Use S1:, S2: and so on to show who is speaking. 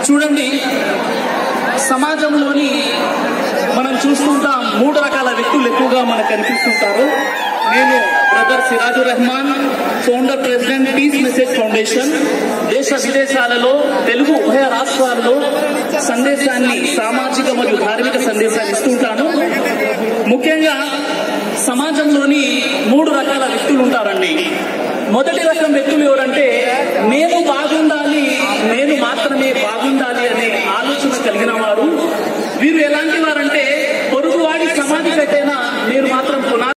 S1: చూడండి సమాజంలోని మనం చూస్తుంటాం మూడు రకాల వ్యక్తులు ఎక్కువగా మనకు కనిపిస్తుంటారు నేను brother Sirajur Rahman founder president peace message foundation దేశ విదేశాలలో తెలుగు ఉభయ రాష్ట్రాల్లో సందేశాన్ని సామాజిక మరియు ధార్మిక సందేశాన్ని ఇస్తుంటాను ముఖ్యంగా సమాజంలోని మూడు రకాల వ్యక్తులు ఉంటారండి మొదటి రకం వ్యక్తులు ఎవరంటే నేను